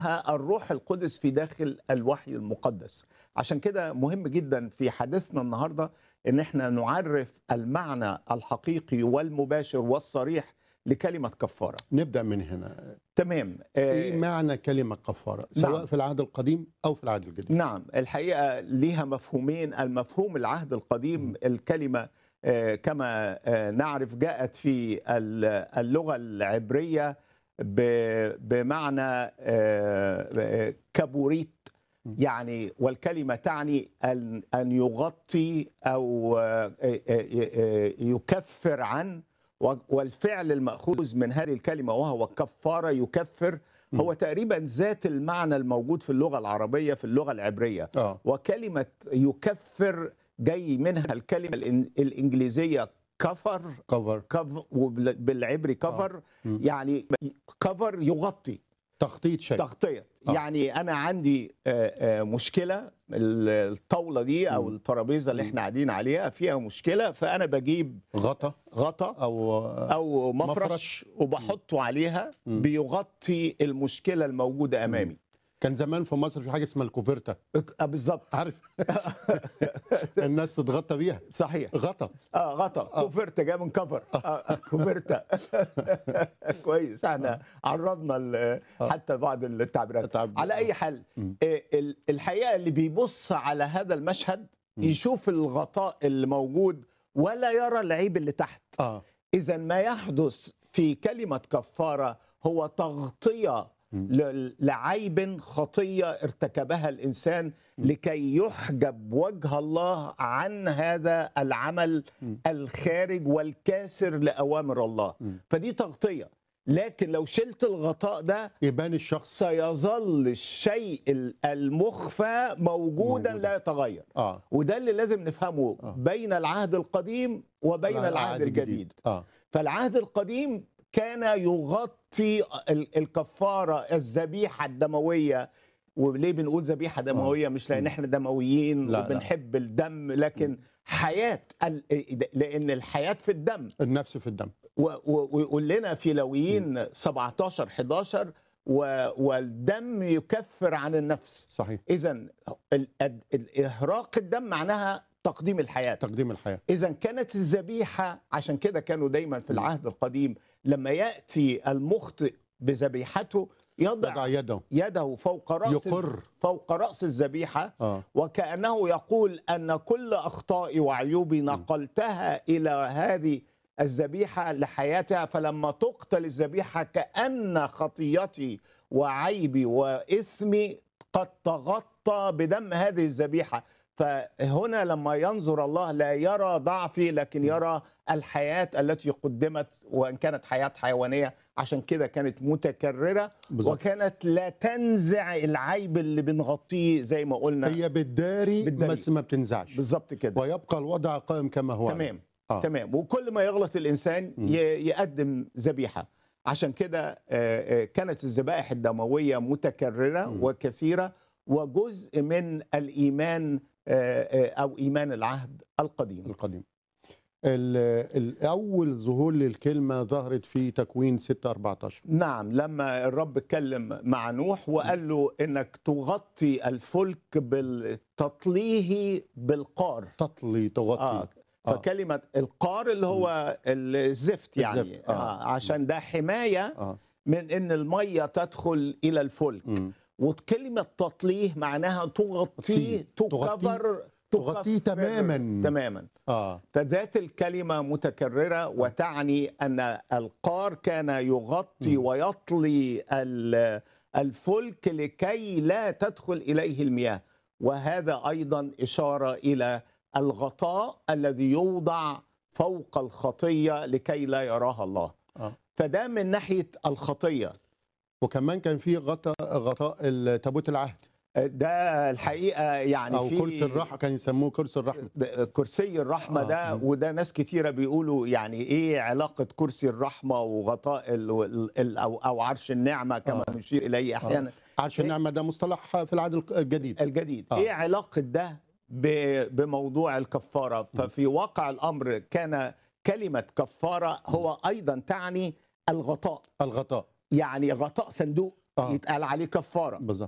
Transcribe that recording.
الروح القدس في داخل الوحي المقدس عشان كده مهم جدا في حديثنا النهارده ان احنا نعرف المعنى الحقيقي والمباشر والصريح لكلمه كفاره نبدا من هنا تمام ايه آه معنى كلمه كفاره سواء نعم. في العهد القديم او في العهد الجديد نعم الحقيقه ليها مفهومين المفهوم العهد القديم الكلمه آه، كما آه، نعرف جاءت في ال- اللغه العبريه ب- بمعنى آه، آه، كبوريت يعني والكلمه تعني ان ان يغطي او آه، آه، آه، يكفر عن و- والفعل الماخوذ من هذه الكلمه وهو كفاره يكفر هو تقريبا ذات المعنى الموجود في اللغه العربيه في اللغه العبريه اه وكلمة يكفر جاي منها الكلمة الإن- الإنجليزية كفر كفر كف وبالعبري كفر مم. يعني كفر يغطي تخطيط شيء تغطية آه. يعني أنا عندي آه، آه، مشكلة ال- الطاولة دي أو مم. الترابيزة اللي احنا قاعدين عليها فيها مشكلة فأنا بجيب غطا غطا او أو مفرش, مفرش. وبحطه عليها مم. بيغطي المشكلة الموجودة أمامي كان زمان في مصر في حاجه اسمها الكوفرتا آه، بالظبط عارف الناس تتغطى بيها صحيح غطا اه غطا كوفرتا جاي من كفر آه كوفرتا كويس احنا عرضنا ال- حتى بعض التعبيرات التعبير. على اي حال مم. آه، ال- الحقيقه اللي بيبص على هذا المشهد يشوف الغطاء اللي موجود ولا يرى العيب اللي تحت اه اذا ما يحدث في كلمه كفاره هو تغطيه ل- لعيب خطيه ارتكبها الانسان لكي يحجب وجه الله عن هذا العمل الخارج والكاسر لاوامر الله فدي تغطيه لكن لو شلت الغطاء ده يبان الشخص سيظل الشيء ال- المخفى موجودا موجود. لا يتغير اه وده اللي لازم نفهمه آه. بين العهد القديم وبين العهد الجديد اه فالعهد القديم كان يغطي ال- الكفاره الذبيحه الدمويه وليه بنقول ذبيحه دمويه مش لان احنا دمويين لا، لا. وبنحب الدم لكن حياه ال- لان الحياه في الدم النفس في الدم و- و- ويقول لنا في لويين 17 11 و- والدم يكفر عن النفس صحيح اذا الاهراق الدم معناها تقديم الحياه تقديم الحياه إذا كانت الذبيحة عشان كده كانوا دايما في العهد القديم لما يأتي المخطئ بذبيحته يضع يضع يده يده فوق رأس يقر. فوق رأس الذبيحة اه وكأنه يقول أن كل أخطائي وعيوبي نقلتها إلى هذه الذبيحة لحياتها فلما تقتل الذبيحة كأن خطيتي وعيبي وإثمي قد تغطى بدم هذه الذبيحة فهنا لما ينظر الله لا يرى ضعفي لكن يرى الحياة التي قدمت وإن كانت حياة حيوانية عشان كده كانت متكررة بالظبط. وكانت لا تنزع العيب اللي بنغطيه زي ما قلنا هي بتداري بتداري. بس ما بتنزعش بالظبط كده ويبقى الوضع قائم كما هو تمام آه. تمام وكل ما يغلط الانسان ي- يقدم ذبيحه عشان كده آه، آه، كانت الذبائح الدمويه متكرره وكثيره وجزء من الايمان آه، آه، او ايمان العهد القديم القديم ال- الاول ظهور للكلمه ظهرت في تكوين 6 14 نعم لما الرب اتكلم مع نوح وقال له انك تغطي الفلك بالتطليه بالقار تطلي تغطي آه. آه. فكلمه القار اللي هو الزفت يعني الزفت، آه. آه. عشان ده حمايه اه من ان الميه تدخل الى الفلك مم. وكلمه تطليه معناها تغطيه تغطيه- تكفر تغطيه تكفر تماماً. تماما اه فذات الكلمه متكرره وتعني ان القار كان يغطي ويطلي ال- الفلك لكي لا تدخل اليه المياه وهذا ايضا اشاره الى الغطاء الذي يوضع فوق الخطيه لكي لا يراها الله اه فده من ناحيه الخطيه وكمان كان في غطاء غطاء ال- تابوت العهد ده الحقيقه يعني او في كرسي الرحمه كان يسموه كرسي الرحمه ده- كرسي الرحمه آه. ده مم. وده ناس كتيره بيقولوا يعني ايه علاقه كرسي الرحمه وغطاء ال ال ال او او عرش النعمه كما آه. نشير اليه احيانا عرش إيه؟ النعمه ده مصطلح في العهد الق- الجديد الجديد آه. ايه علاقه ده ب- بموضوع الكفاره ففي واقع الامر كان كلمه كفاره هو ايضا تعني الغطاء الغطاء يعني غطاء صندوق آه. يتقال عليه كفاره بالظبط